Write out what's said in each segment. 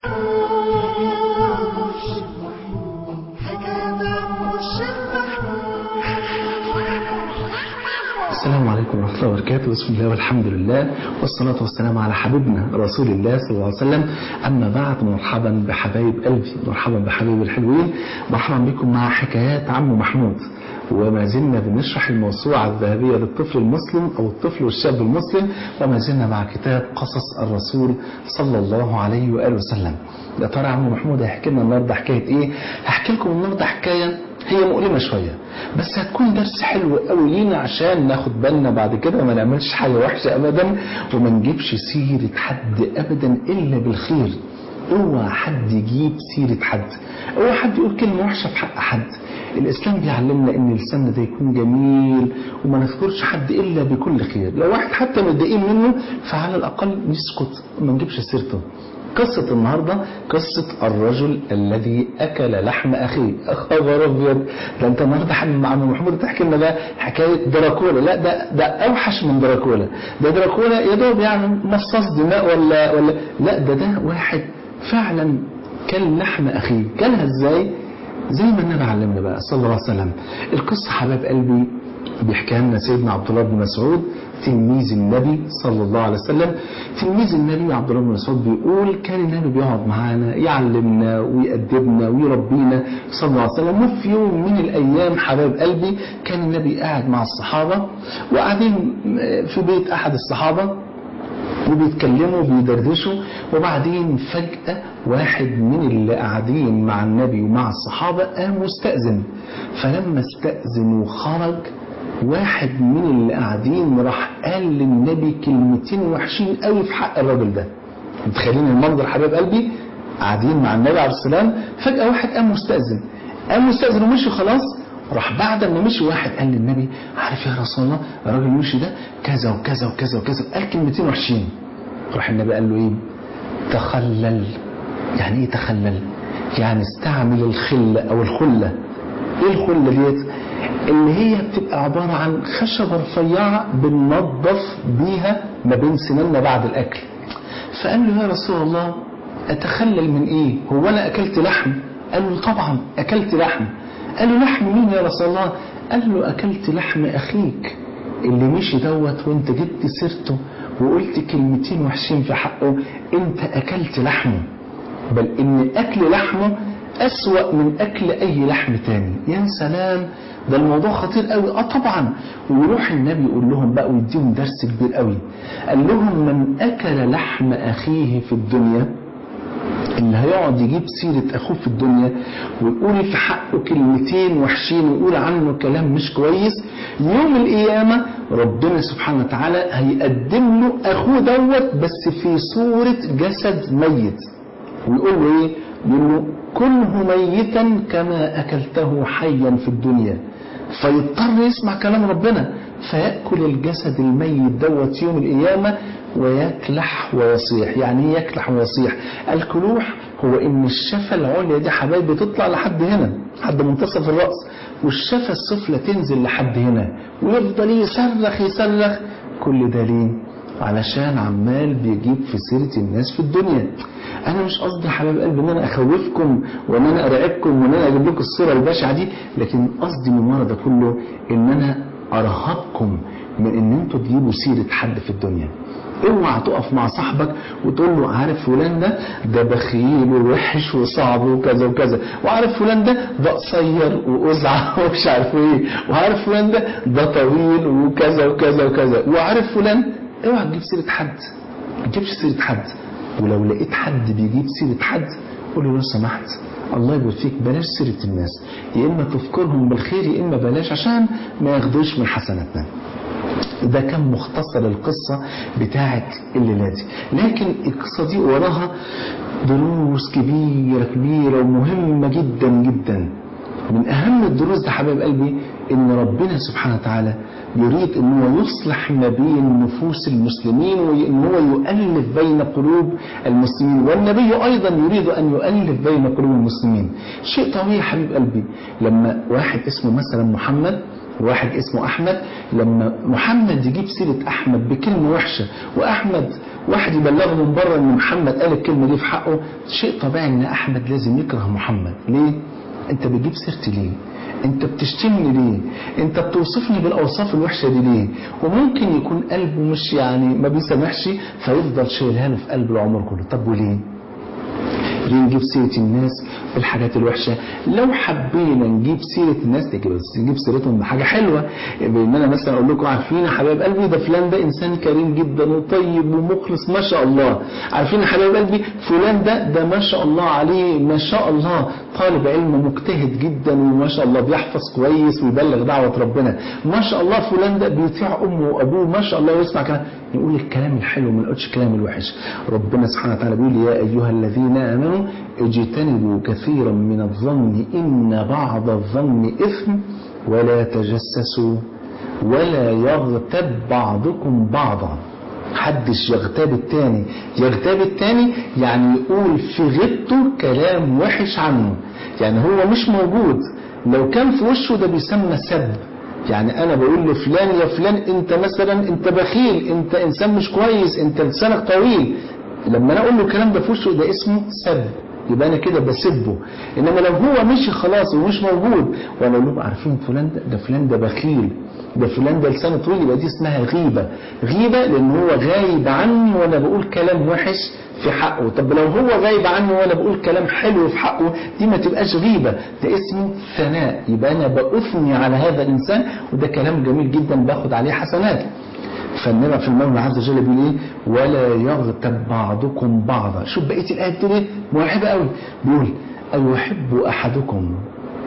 السلام عليكم ورحمة الله وبركاته بسم الله والحمد لله والصلاة والسلام على حبيبنا رسول الله صلى الله عليه وسلم أما بعد مرحبا بحبايب قلبي مرحبا بحبايب الحلوين مرحبا بكم مع حكايات عم محمود وما زلنا بنشرح الموسوعة الذهبية للطفل المسلم أو الطفل والشاب المسلم وما زلنا مع كتاب قصص الرسول صلى الله عليه وآله وسلم يا ترى عم محمود هيحكي لنا النهارده حكاية إيه؟ هحكي لكم النهارده حكاية هي مؤلمة شوية بس هتكون درس حلو قوي لينا عشان ناخد بالنا بعد كده وما نعملش حاجة وحشة أبدا وما نجيبش سيرة حد أبدا إلا بالخير اوعى حد يجيب سيرة حد اوعى حد يقول كلمة وحشة في حق حد الإسلام بيعلمنا إن لساننا ده يكون جميل وما نذكرش حد إلا بكل خير لو واحد حتى متضايقين منه فعلى الأقل نسكت وما نجيبش سيرته قصة النهاردة قصة الرجل الذي أكل لحم أخيه خبر أبيض ده أنت النهاردة حبيب عم محمود تحكي لنا بقى حكاية دراكولا لا ده ده أوحش من دراكولا ده دراكولا يا دوب يعني مصاص دماء ولا ولا لا ده ده واحد فعلا كل لحم أخيه كلها إزاي زي ما النبي علمنا بقى صلى الله عليه وسلم القصة حباب قلبي بيحكيها لنا سيدنا عبد الله بن مسعود تلميذ النبي صلى الله عليه وسلم تلميذ النبي عبد الله بن مسعود بيقول كان النبي بيقعد معانا يعلمنا ويأدبنا ويربينا صلى الله عليه وسلم وفي يوم من الأيام حباب قلبي كان النبي قاعد مع الصحابة وقاعدين في بيت أحد الصحابة وبيتكلموا وبيدردشوا وبعدين فجأة واحد من اللي قاعدين مع النبي ومع الصحابة قام مستأذن فلما استأذن وخرج واحد من اللي قاعدين راح قال للنبي كلمتين وحشين قوي في حق الراجل ده متخيلين المنظر حباب قلبي قاعدين مع النبي عليه السلام فجأة واحد قام مستأذن قام مستأذن ومشي خلاص راح بعد ما مشي واحد قال للنبي عارف يا رسول الله الراجل مشي ده كذا وكذا وكذا وكذا قال كلمتين وحشين راح النبي قال له ايه تخلل يعني ايه تخلل يعني استعمل الخلة او الخلة ايه الخلة ديت اللي هي بتبقى عبارة عن خشبة رفيعة بننظف بيها ما بين سناننا بعد الاكل فقال له يا رسول الله اتخلل من ايه هو انا اكلت لحم قال له طبعا اكلت لحم قال له لحم مين يا رسول الله قال له أكلت لحم أخيك اللي مشي دوت وانت جبت سيرته وقلت كلمتين وحشين في حقه انت أكلت لحمه بل ان أكل لحمه أسوأ من أكل أي لحم تاني يا سلام ده الموضوع خطير قوي اه طبعا ويروح النبي يقول لهم بقى ويديهم درس كبير قوي قال لهم من أكل لحم أخيه في الدنيا اللي هيقعد يجيب سيرة أخوه في الدنيا ويقول في حقه كلمتين وحشين ويقول عنه كلام مش كويس يوم القيامة ربنا سبحانه وتعالى هيقدم له أخوه دوت بس في صورة جسد ميت ويقول له إيه؟ يقول له كله ميتا كما أكلته حيا في الدنيا فيضطر يسمع كلام ربنا فيأكل الجسد الميت دوت يوم القيامة ويكلح ويصيح يعني ايه يكلح ويصيح الكلوح هو ان الشفة العليا دي حبايبي تطلع لحد هنا لحد منتصف الرأس والشفة السفلى تنزل لحد هنا ويفضل يصرخ يصرخ كل ده ليه علشان عمال بيجيب في سيرة الناس في الدنيا انا مش قصدي حبايب قلبي ان انا اخوفكم وان انا ارعبكم وان انا اجيب لكم الصورة البشعة دي لكن قصدي من ورا ده كله ان انا ارهبكم من ان انتوا تجيبوا سيرة حد في الدنيا اوعى تقف مع صاحبك وتقول له عارف فلان ده ده بخيل ووحش وصعب وكذا وكذا وعارف فلان ده ده قصير وأزعة ومش عارف ايه وعارف فلان ده ده طويل وكذا وكذا وكذا وعارف فلان اوعى تجيب سيرة حد ما تجيبش سيرة حد ولو لقيت حد بيجيب سيرة حد قول له لو سمحت الله يبارك فيك بلاش سيرة الناس يا إما تذكرهم بالخير يا إما بلاش عشان ما ياخدوش من حسناتنا ده كان مختصر القصة بتاعت الليلة دي لكن القصة دي وراها دروس كبيرة كبيرة ومهمة جدا جدا من أهم الدروس ده حبايب قلبي إن ربنا سبحانه وتعالى يريد إن هو يصلح ما بين نفوس المسلمين وإن هو يؤلف بين قلوب المسلمين والنبي أيضا يريد أن يؤلف بين قلوب المسلمين شيء طبيعي حبيب قلبي لما واحد اسمه مثلا محمد واحد اسمه أحمد لما محمد يجيب سيرة أحمد بكلمة وحشة وأحمد واحد يبلغه من بره ان محمد قال الكلمه دي في حقه شيء طبيعي ان احمد لازم يكره محمد ليه انت بتجيب سيرتي ليه انت بتشتمني ليه انت بتوصفني بالاوصاف الوحشه دي ليه وممكن يكون قلبه مش يعني ما بيسامحش فيفضل شايلها له في قلب العمر كله طب وليه ليه نجيب سيرة الناس بالحاجات الوحشة لو حبينا نجيب سيرة الناس تيجي بس نجيب سيرتهم بحاجة حلوة بان انا مثلا اقول لكم عارفين يا حبايب قلبي ده فلان ده انسان كريم جدا وطيب ومخلص ما شاء الله عارفين يا حبايب قلبي فلان ده ده ما شاء الله عليه ما شاء الله طالب علم مجتهد جدا وما شاء الله بيحفظ كويس ويبلغ دعوة ربنا ما شاء الله فلان ده بيطيع امه وابوه ما شاء الله ويسمع كلام نقول الكلام الحلو ما نقولش الكلام الوحش ربنا سبحانه وتعالى بيقول يا ايها الذين امنوا اجتنبوا كثيرا من الظن ان بعض الظن اثم ولا تجسسوا ولا يغتب بعضكم بعضا حدش يغتاب التاني يغتاب التاني يعني يقول في غيبته كلام وحش عنه يعني هو مش موجود لو كان في وشه ده بيسمى سب يعني انا بقول لفلان يا فلان انت مثلا انت بخيل انت انسان مش كويس انت لسانك طويل لما انا اقول له الكلام ده في وشه ده اسمه سب يبقى انا كده بسبه انما لو هو مشي خلاص ومش موجود وانا اقول لهم عارفين فلان ده, ده فلان ده بخيل ده فلان ده لسانه طويل يبقى دي اسمها غيبه غيبه لان هو غايب عني وانا بقول كلام وحش في حقه طب لو هو غايب عني وانا بقول كلام حلو في حقه دي ما تبقاش غيبه ده اسمه ثناء يبقى انا باثني على هذا الانسان وده كلام جميل جدا باخد عليه حسنات فالنبي في المولى عز وجل بيقول ايه ولا يغتب بعضكم بعضا شوف بقيه الايه بتقول ايه مرعبه قوي بيقول ايحب احدكم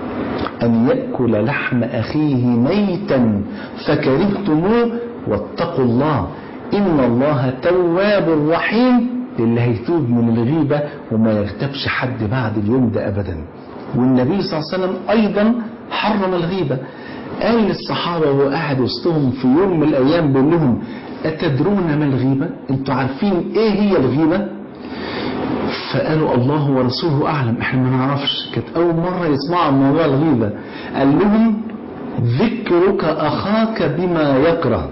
ان ياكل لحم اخيه ميتا فكرهتموه واتقوا الله ان الله تواب رحيم للي هيتوب من الغيبه وما يغتابش حد بعد اليوم ده ابدا والنبي صلى الله عليه وسلم ايضا حرم الغيبه قال للصحابة وهو قاعد وسطهم في يوم من الأيام بيقول لهم أتدرون ما الغيبة؟ أنتوا عارفين إيه هي الغيبة؟ فقالوا الله ورسوله أعلم إحنا ما نعرفش كانت أول مرة يسمعوا عن موضوع الغيبة قال لهم ذكرك أخاك بما يكره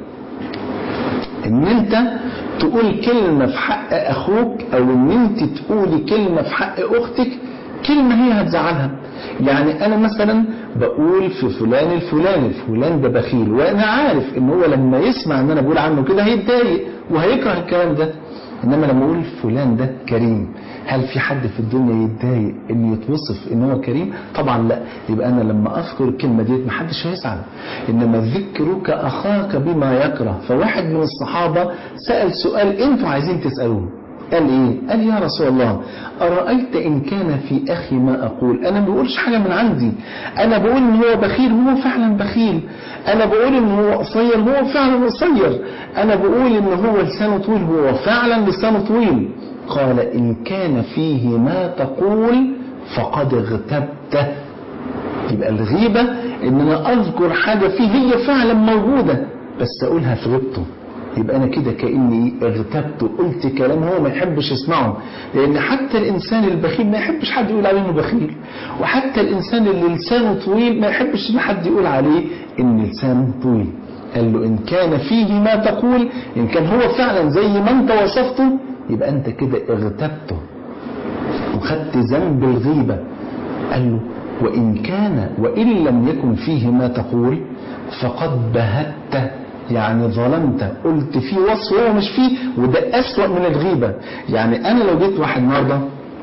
إن أنت تقول كلمة في حق أخوك أو إن أنت تقولي كلمة في حق أختك كلمة هي هتزعلها يعني أنا مثلا بقول في فلان الفلاني فلان ده بخيل وأنا عارف إن هو لما يسمع إن أنا بقول عنه كده هيتضايق وهيكره الكلام ده إنما لما أقول فلان ده كريم هل في حد في الدنيا يتضايق إن يتوصف إن هو كريم؟ طبعا لا يبقى أنا لما أذكر الكلمة دي محدش هيزعل إنما ذكرك أخاك بما يكره فواحد من الصحابة سأل سؤال أنتوا عايزين تسألوه قال ايه قال يا رسول الله أرأيت إن كان في أخي ما أقول أنا ما بقولش حاجة من عندي أنا بقول إن هو بخيل هو فعلا بخيل أنا بقول إن هو قصير هو فعلا قصير أنا بقول إن هو لسانه طويل هو فعلا لسانه طويل قال إن كان فيه ما تقول فقد اغتبته يبقى الغيبة إن أنا أذكر حاجة فيه هي فعلا موجودة بس أقولها في غيبته يبقى انا كده كاني اغتبت قلت كلام هو ما يحبش يسمعه لان حتى الانسان البخيل ما يحبش حد يقول عليه انه بخيل وحتى الانسان اللي لسانه طويل ما يحبش ان حد يقول عليه ان لسانه طويل قال له ان كان فيه ما تقول ان كان هو فعلا زي ما انت وصفته يبقى انت كده اغتبته وخدت ذنب الغيبه قال له وان كان وان لم يكن فيه ما تقول فقد بهته يعني ظلمت قلت فيه وصف هو مش فيه وده أسوأ من الغيبة يعني أنا لو جيت واحد النهارده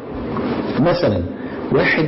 مثلا واحد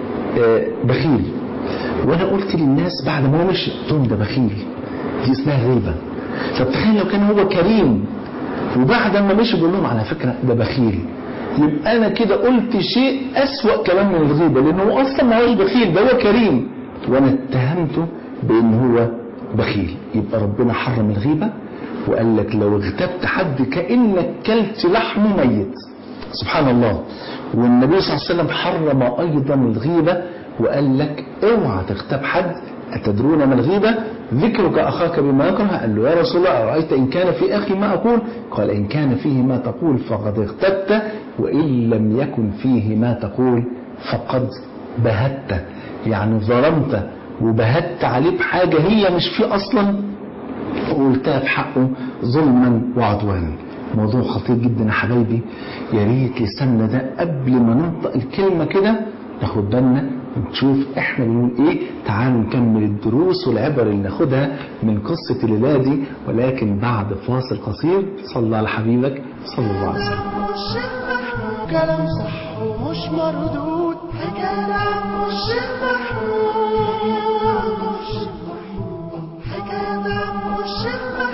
بخيل وأنا قلت للناس بعد ما هو مشي قلت ده بخيل دي اسمها غيبة فتخيل لو كان هو كريم وبعد ما مشي بقول لهم على فكرة ده بخيل يبقى أنا كده قلت شيء أسوأ كمان من الغيبة لأنه هو أصلا ما هوش بخيل ده هو كريم وأنا اتهمته بأن هو بخيل يبقى ربنا حرم الغيبة وقال لك لو اغتبت حد كأنك كلت لحمه ميت سبحان الله والنبي صلى الله عليه وسلم حرم أيضا الغيبة وقال لك اوعى تغتاب حد أتدرون ما الغيبة ذكرك أخاك بما يكره قال له يا رسول الله أرأيت إن كان في أخي ما أقول قال إن كان فيه ما تقول فقد اغتبت وإن لم يكن فيه ما تقول فقد بهت يعني ظلمت وبهت عليه بحاجة هي مش فيه أصلا وقلتها في حقه ظلما وعدوانا موضوع خطير جدا يا حبايبي يا ريت لساننا ده قبل ما ننطق الكلمة كده ناخد بالنا ونشوف احنا بنقول ايه تعالوا نكمل الدروس والعبر اللي ناخدها من قصة الليلة دي ولكن بعد فاصل قصير صلى على حبيبك صلى الله عليه وسلم كلام صح ومش مردود كلام مش محمود كلام مش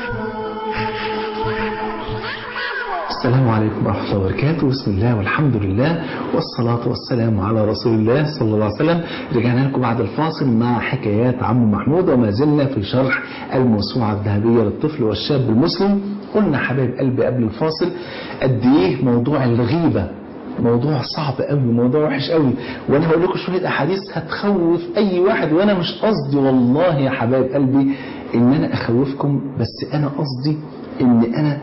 السلام عليكم ورحمة الله وبركاته بسم الله والحمد لله والصلاة والسلام على رسول الله صلى الله عليه وسلم رجعنا لكم بعد الفاصل مع حكايات عم محمود وما زلنا في شرح الموسوعة الذهبية للطفل والشاب المسلم قلنا حبايب قلبي قبل الفاصل قد ايه موضوع الغيبة موضوع صعب قوي موضوع وحش قوي وانا هقول لكم شويه احاديث هتخوف اي واحد وانا مش قصدي والله يا حبايب قلبي ان انا اخوفكم بس انا قصدي ان انا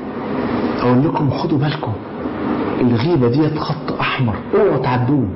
اقول لكم خدوا بالكم الغيبه ديت خط احمر اوعوا تعدوه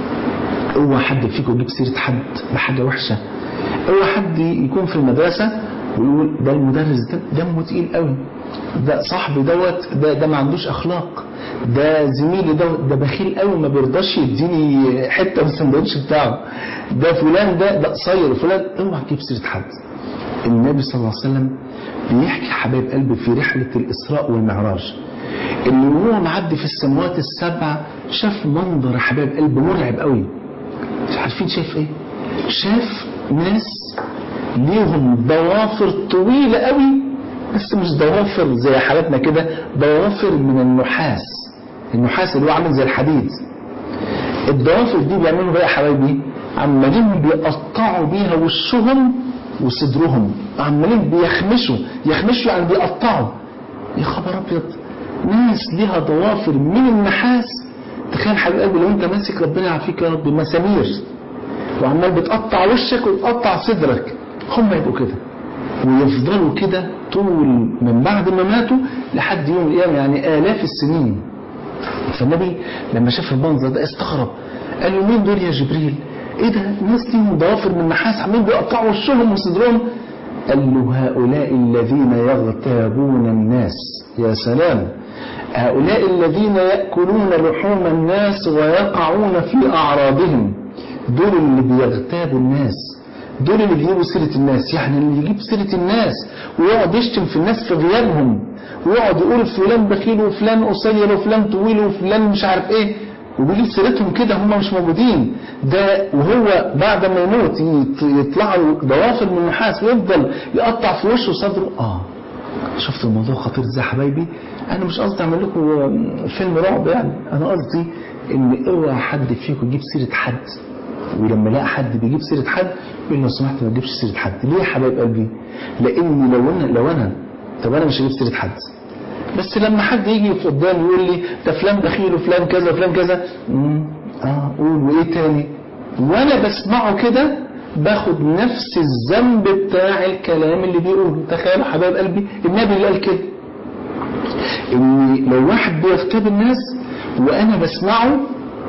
اوعى حد فيكم يجيب سيره حد بحاجه وحشه اوعى حد يكون في المدرسه ويقول ده المدرس ده دمه تقيل قوي ده صاحبي دوت ده ده ما عندوش اخلاق ده زميلي دوت ده بخيل قوي ما بيرضاش يديني حته من السندوتش بتاعه ده فلان ده ده قصير فلان اوعى تجيب سيره حد النبي صلى الله عليه وسلم بيحكي حبايب قلبي في رحلة الإسراء والمعراج اللي وهو معدي في السماوات السبع شاف منظر يا حبايب قلب مرعب قوي مش عارفين شايف ايه شاف ناس ليهم ضوافر طويلة قوي بس مش ضوافر زي حالتنا كده ضوافر من النحاس النحاس اللي هو عامل زي الحديد الضوافر دي بيعملوا بقى يا حبايبي عمالين بيقطعوا بيها وشهم وصدرهم عمالين بيخمشوا يخمشوا يعني بيقطعوا يا خبر ابيض ناس ليها ضوافر من النحاس تخيل حبيب قلبي لو انت ماسك ربنا يعافيك يا رب مسامير وعمال بتقطع وشك وتقطع صدرك هم يبقوا كده ويفضلوا كده طول من بعد ما ماتوا لحد يوم القيامه يعني الاف السنين فالنبي لما شاف المنظر ده استغرب قال له مين دول يا جبريل ايه ده ناس ليهم ضوافر من نحاس عمالين بيقطعوا وشهم وصدرهم قال له هؤلاء الذين يغتابون الناس يا سلام هؤلاء الذين يأكلون لحوم الناس ويقعون في أعراضهم دول اللي بيغتابوا الناس دول اللي بيجيبوا سيرة الناس يعني اللي يجيب سيرة الناس ويقعد يشتم في الناس في غيابهم ويقعد يقول فلان بخيل وفلان قصير وفلان طويل وفلان مش عارف ايه وبيجيب سيرتهم كده هم مش موجودين ده وهو بعد ما يموت يطلعوا ضوافر من نحاس ويفضل يقطع في وشه وصدره اه شفت الموضوع خطير ازاي يا حبايبي انا مش قصدي اعمل لكم فيلم رعب يعني انا قصدي ان اوعى حد فيكم يجيب سيره حد ولما يلاقي حد بيجيب سيره حد يقول له لو سمحت ما تجيبش سيره حد ليه يا حبايب قلبي لاني لو انا لو انا طب انا مش هجيب سيره حد بس لما حد يجي في قدامي يقول لي ده فلان بخيل وفلان كذا وفلان كذا اه قول وايه تاني وانا بسمعه كده باخد نفس الذنب بتاع الكلام اللي بيقوله تخيلوا حبايب قلبي النبي اللي قال كده ان لو واحد بيغتاب الناس وانا بسمعه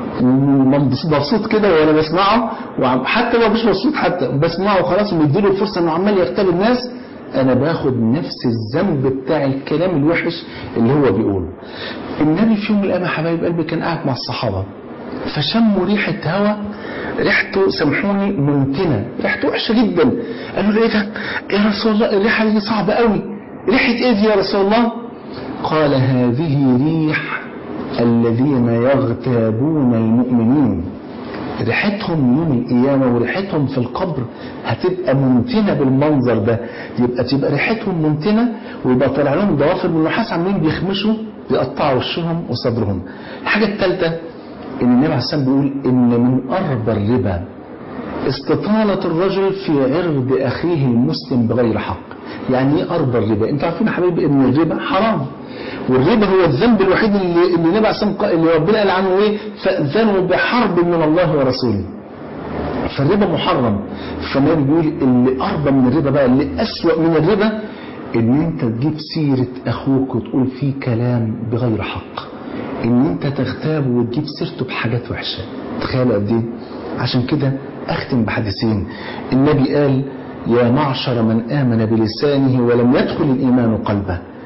مبسوط كده وانا بسمعه وحتى لو مش مبسوط حتى بسمعه خلاص ومديله الفرصه انه عمال يغتاب الناس انا باخد نفس الذنب بتاع الكلام الوحش اللي هو بيقوله النبي في يوم من الايام يا حبايب قلبي كان قاعد مع الصحابه فشموا ريحه هواء ريحته سامحوني منتنه ريحته وحشه جدا قالوا له ايه ده يا رسول الله الريحه دي صعبه قوي ريحه ايه دي يا رسول الله قال هذه ريح الذين يغتابون المؤمنين ريحتهم يوم القيامة وريحتهم في القبر هتبقى منتنة بالمنظر ده يبقى تبقى ريحتهم منتنة ويبقى طالع لهم ضوافر من النحاس عاملين بيخمشوا بيقطعوا وشهم وصدرهم الحاجة الثالثة ان النبي عليه الصلاة بيقول ان من أربى الربا استطالة الرجل في عرض أخيه المسلم بغير حق يعني ايه أربى الربا انتوا عارفين يا حبايبي ان الربا حرام والربا هو الذنب الوحيد اللي اللي النبي عليه اللي ربنا قال عنه ايه فاذنوا بحرب من الله ورسوله فالربا محرم فالنبي بيقول اللي اربى من الربا بقى اللي اسوأ من الربا ان انت تجيب سيرة اخوك وتقول فيه كلام بغير حق ان انت تغتابه وتجيب سيرته بحاجات وحشة تخيل قد ايه عشان كده اختم بحديثين النبي قال يا معشر من آمن بلسانه ولم يدخل الإيمان قلبه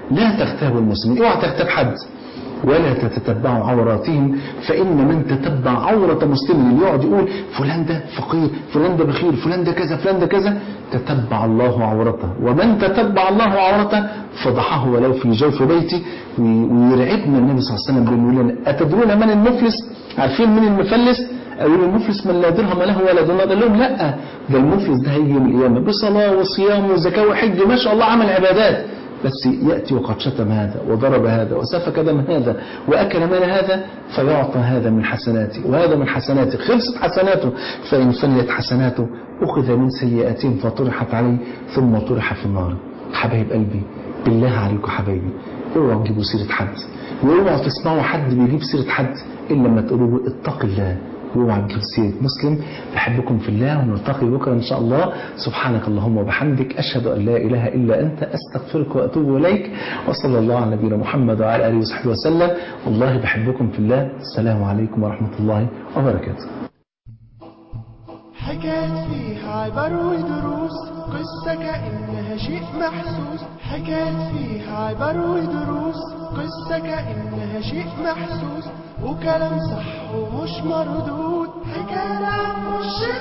لا تغتابوا المسلمين اوعى تغتاب حد ولا تتتبعوا عوراتهم فإن من تتبع عورة مسلم اللي يقعد يقول فلان ده فقير فلان ده بخيل فلان ده كذا فلان ده كذا تتبع الله عورته ومن تتبع الله عورته فضحه ولو في جوف بيتي ويرعبنا النبي صلى الله عليه وسلم بأنه لنا أتدرون من المفلس عارفين من المفلس قالوا المفلس من لا درهم له ولا دينار قال لهم لا ده المفلس ده هيجي يوم القيامة بصلاة وصيام وزكاة وحج ما شاء الله عمل عبادات بس يأتي وقد شتم هذا وضرب هذا وسفك دم هذا وأكل مال هذا فيعطى هذا من حسناته وهذا من حسناته خلصت حسناته فإن فنيت حسناته أخذ من سيئاتهم فطرحت عليه ثم طرح في النار حبايب قلبي بالله عليكم حبايبي اوعوا تجيبوا سيرة حد واوعوا تسمعوا حد بيجيب سيرة حد إلا لما تقولوا له اتق الله واوعى تجيب سيرة مسلم بحبكم في الله ونلتقي بكرة إن شاء الله سبحانك اللهم وبحمدك أشهد أن لا إله إلا أنت أستغفرك وأتوب إليك وصلى الله على نبينا محمد وعلى آله وصحبه وسلم والله بحبكم في الله السلام عليكم ورحمة الله وبركاته حكايات فيها عبر ودروس قصة كأنها شيء محسوس حكايات فيها عبر ودروس قصة كأنها شيء محسوس وكلام صح ومش مردود حكاية عن الشيخ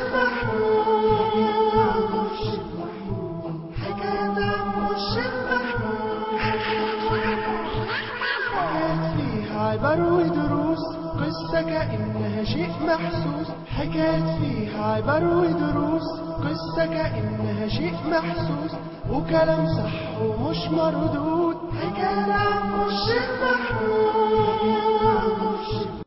محمود حكاية عن الشيخ محمود حكايات فيها عبر ودروس قصة كأنها شيء محسوس حكايات فيها عبر ودروس قصة كأنها شيء محسوس وكلام صح ومش مردود حكاية عن الشيخ محمود